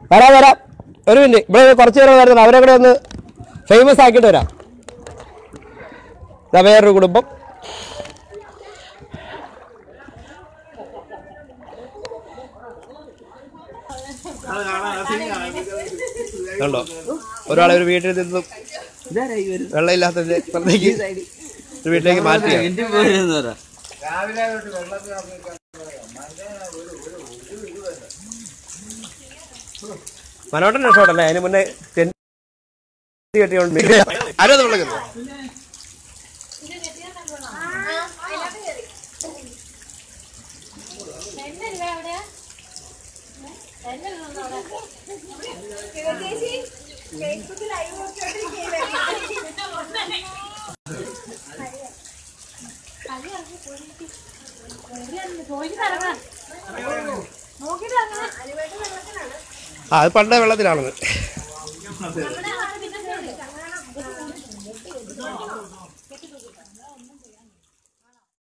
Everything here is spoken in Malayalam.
വരാം വരാം ഒരു മിനിറ്റ് ഇവിടെ കുറച്ച് പേര് വരുന്നുണ്ട് അവരെ കൂടെ ഒന്ന് ഫേമസ് ആക്കിയിട്ട് വരാം ഇതാ വേറൊരു കുടുംബം കണ്ടോ ഒരാളെ ഒരു വീട്ടിൽ നിന്നും വെള്ളമില്ലാത്തതിന്റെ പുറത്തേക്ക് ഒരു വീട്ടിലേക്ക് മാറ്റിയാണ് മനോട്ടൻ രക്ഷപ്പെട്ടല്ലേ അതിന് മുന്നേ ടെന്റ് കെട്ടിയോണ്ട് ആരോ അത് വിളിക്കുന്നു ആ അത് പണ്ടേ വെള്ളത്തിലാണത്